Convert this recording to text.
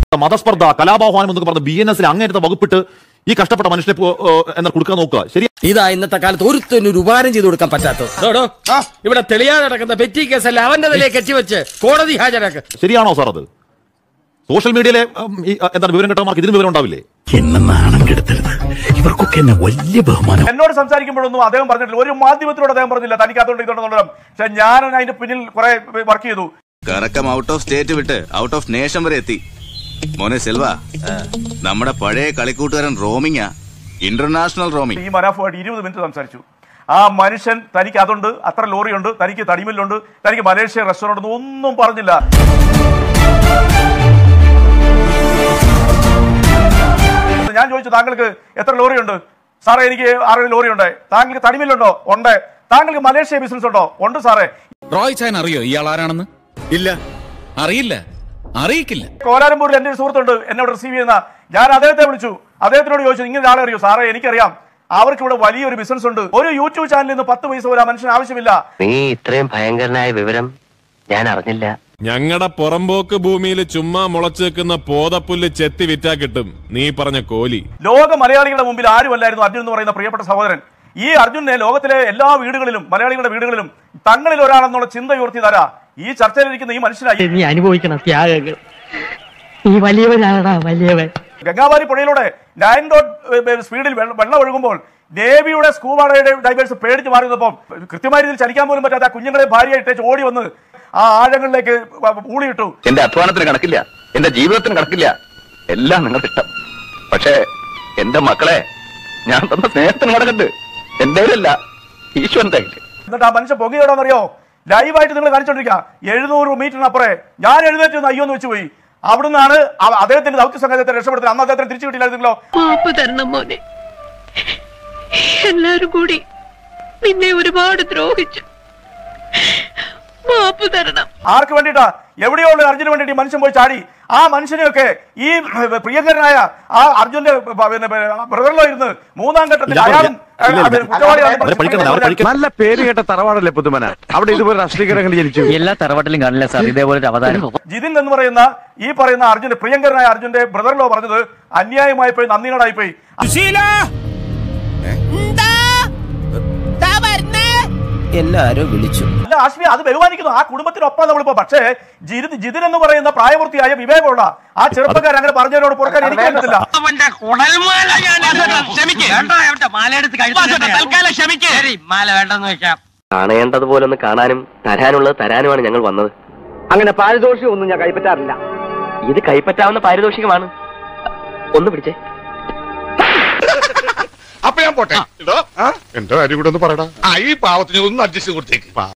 മതസ്പർദ്ധ കലാപാഹ്വാനം എന്നൊക്കെ പറഞ്ഞ B N എസിൽ അങ്ങേറ്റത്തെ വകുപ്പിട്ട് ഈ കഷ്ടപ്പെട്ട മനുഷ്യനെ പോ- ഏ, എന്നാ കൊടുക്കാൻ നോക്കുക ശരി ഇതാ ഇന്നത്തെ കാലത്ത് ഒരുത്തനും ഒരു ഉപകാരം ചെയ്തു കൊടുക്കാൻ പറ്റാത്തത് ഡോ, ഡോ, ഇവിടെ തെളിയാതെ നടക്കുന്ന പെറ്റി കേസല്ല അവന്റെ നിലയെ കെട്ടിവെച്ച് കോടതി ഹാജരാക്ക് ശരിയാണോ സാർ അത് സോഷ്യൽ മീഡിയയിലെ ഉം, ഈ, അ, എന്താണ് വിവരം കിട്ടവർക്ക് ഇതിന് വിവരം ഉണ്ടാവില്ലേ എന്നെ നാണം കെടുത്തരുത് ഇവർക്കൊക്കെ എന്നെ വലിയ ബഹുമാനം എന്നോട് സംസാരിക്കുമ്പോഴൊന്നും അദ്ദേഹം പറഞ്ഞിട്ടില്ല ഒരു മാധ്യമത്തിനോട് അദ്ദേഹം പറഞ്ഞില്ല തനിക്ക് അതുകൊണ്ട് ഇതുണ്ടെന്നുള്ളത് പക്ഷെ ഞാൻ അതിന്റെ പിന്നിൽ കുറെ വർക്ക് ചെയ്തു കറക്കം ഔട്ട് ഓഫ് സ്റ്റേറ്റ് വിട്ട് ഔട്ട് ഓഫ് നേഷൻ വരെ എത്തി മോനെ സെൽവ നമ്മുടെ പഴയ കളിക്കൂട്ടുകാരൻ റോമിങ്ങാ ഇന്റർനാഷണൽ റോമിംഗ് ഈ മനാഫുമായിട്ട് ഇരുപത് മിനിറ്റ് സംസാരിച്ചു ആ മനുഷ്യൻ തനിക്ക് അതുണ്ട് അത്ര ലോറിയുണ്ട് തനിക്ക് തടിമില്ലുണ്ട് തനിക്ക് മലേഷ്യ റെസ്റ്റോറന്റ് ഉണ്ട് ഒന്നും പറഞ്ഞില്ല ഞാൻ ചോദിച്ചു താങ്കൾക്ക് എത്ര ലോറിയുണ്ട് സാറേ എനിക്ക് ആറ് ലോറിയുണ്ട് താങ്കൾക്ക് തടിമില്ലുണ്ടോ ഉണ്ട് താങ്കൾക്ക് മലേഷ്യ ബിസിനസ് ഉണ്ടോ ഉണ്ട് സാറേ റോയ് ചാൻ അറിയോ ഇയാൾ ആരാണെന്ന് ഇല്ല അറിയില്ല അറിയിക്കില്ല കോലാലംപൂരിൽ എന്റെ ഒരു സുഹൃത്തുണ്ട് എന്നോട് റിസീവ് ചെയ്യുന്ന ഞാൻ അദ്ദേഹത്തെ വിളിച്ചു അദ്ദേഹത്തിനോട് ചോദിച്ചു ഇങ്ങനെ ആളെ അറിയോ സാറേ എനിക്കറിയാം അവർക്ക് ഇവിടെ വലിയൊരു ബിസിനസ് ഉണ്ട് ഒരു യൂട്യൂബ് ചാനലിൽ നിന്ന് പത്ത് പൈസ പോലും ആ മനുഷ്യന് ആവശ്യമില്ല നീ ഇത്രയും ഭയങ്കരനായ വിവരം ഞാൻ അറിഞ്ഞില്ല ഞങ്ങളുടെ പുറമ്പോക്ക് ഭൂമിയിൽ ചുമ്മാ മുളച്ചു നിൽക്കുന്ന പോതപ്പുല്ല് ചെത്തി വിറ്റാ കിട്ടും നീ പറഞ്ഞ കോലി ലോക മലയാളികളുടെ മുമ്പിൽ ആരുമല്ലായിരുന്നു അർജുൻ എന്ന് പറയുന്ന പ്രിയപ്പെട്ട സഹോദരൻ ഈ അർജുനെ ലോകത്തിലെ എല്ലാ വീടുകളിലും മലയാളികളുടെ വീടുകളിലും തങ്ങളിൽ ഒരാളെന്നുള്ള ചിന്ത ഉയർത്തി തരാ ഈ ചർച്ചയിലിരിക്കുന്ന ഈ മനുഷ്യനായി നീ അനുഭവിക്കണം ത്യാഗങ്ങൾ നീ വലിയവനാടാ വലിയവൻ ഗംഗാവാരി പുഴയിലൂടെ നയൻ ഡോട്ട് സ്പീഡിൽ വെള്ളം വെള്ളം ഒഴുകുമ്പോൾ നേവിയുടെ സ്കൂബാടയുടെ ഡൈവേഴ്സ് പേടിച്ച് മാറി നിന്നപ്പം കൃത്യമായ രീതിയിൽ ചലിക്കാൻ പോലും പറ്റാത്ത ആ കുഞ്ഞുങ്ങളെ ഭാര്യയായിട്ട് ഓടി വന്ന് ആ ആഴങ്ങളിലേക്ക് വ- ഊളിയിട്ടു എന്റെ അധ്വാനത്തിന് കണക്കില്ല എന്റെ ജീവിതത്തിന് കണക്കില്ല എല്ലാം നിങ്ങളുടെ ഇഷ്ടം പക്ഷേ എന്റെ മക്കളെ ഞാൻ തന്ന സ്നേഹത്തിന് കണക്കുണ്ട് എന്റെ കയ്യിലല്ല ഈശ്വരന്റെ കയ്യില് എന്നിട്ട് ആ മനുഷ്യൻ പൊങ്ങിയോടാന്നറിയോ ലൈവായിട്ട് നിങ്ങൾ കാണിച്ചോണ്ടിരിക്കുക എഴുന്നൂറ് മീറ്ററിനപ്പുറേ ഞാൻ എഴുന്നേറ്റ് നിന്ന് അയ്യോ എന്ന് വെച്ച് പോയി അവിടുന്നാണ് ആ- അദ്ദേഹത്തിന്റെ ദൗത്യ സംഘത്തെ രക്ഷപ്പെടുത്തുന്നത് അന്ന് അദ്ദേഹത്തിന് തിരിച്ചു കിട്ടിയില്ലായിരുന്നല്ലോ മാപ്പ് തരണം മോനെ എല്ലാരും കൂടി നിന്നെ ഒരുപാട് ദ്രോഹിച്ചു മാപ്പ് തരണം ആർക്ക് വേണ്ടിയിട്ടാ എവിടെയോ ഉള്ള അർജുന് വേണ്ടിയിട്ട് ഈ മനുഷ്യൻ പോയി ചാടി ആ മനുഷ്യനെയൊക്കെ ഈ പ്രിയങ്കരനായ ആ അർജുന്റെ പിന്നെ ബ്രദറിലോ ഇരുന്ന് മൂന്നാം ഘട്ടത്തിൽ ഇല്ല, അയാളും ഇല്ല, ഇല്ല. അത് കുറ്റവാളിയാണെന്ന് അവരെ പഠിക്കണം അവരെ പഠിക്കണം നല്ല പേര് കേട്ട തറവാടല്ലേ പുതുമന അവിടെ ഇതുപോലെ രാഷ്ട്രീയക്കാരങ്ങൾ ജനിച്ചു എല്ലാ തറവാട്ടിലും കാണില്ല സാർ ഇതേപോലെ ഒരു അവതാരം ജിതിൻ എന്ന് പറയുന്ന ഈ പറയുന്ന അർജുന്റെ പ്രിയങ്കരനായ അർജുന്റെ ബ്രദറിലോ പറഞ്ഞത് അന്യായമായി പോയി നന്ദികേടായി പോയി എല്ലാരും വിളിച്ചു അല്ല ആശ്മി അത് ബഹുമാനിക്കുന്നു ആ കുടുംബത്തിനൊപ്പം നമ്മളിപ്പോ പക്ഷേ ജിതി ജിതിൻ എന്ന് പറയുന്ന പ്രായപൂർത്തിയായ വിവേകമുള്ള ആ ചെറുപ്പക്കാരൻ അങ്ങനെ പറഞ്ഞതിനോട് പുറക്കാൻ എനിക്ക് പറ്റത്തില്ല കാണേണ്ടതുപോലെ ഒന്ന് കാണാനും തരാനുള്ളത് തരാനുമാണ് ഞങ്ങൾ വന്നത് അങ്ങനെ പാരിതോഷികം ഒന്നും ഞാൻ കൈപ്പറ്റാറില്ല ഇത് കൈപ്പറ്റാവുന്ന പാരിതോഷികമാണ് ഒന്ന് പിടിച്ചേ അപ്പൊ ഞാൻ പോട്ടെ എന്തോ എന്റെ കാര്യം കൂടെ ഒന്ന് പറയടാ ആ ഈ പാവത്തിന് ഒന്ന് അഡ്ജസ്റ്റ് കൊടുത്തേക്ക്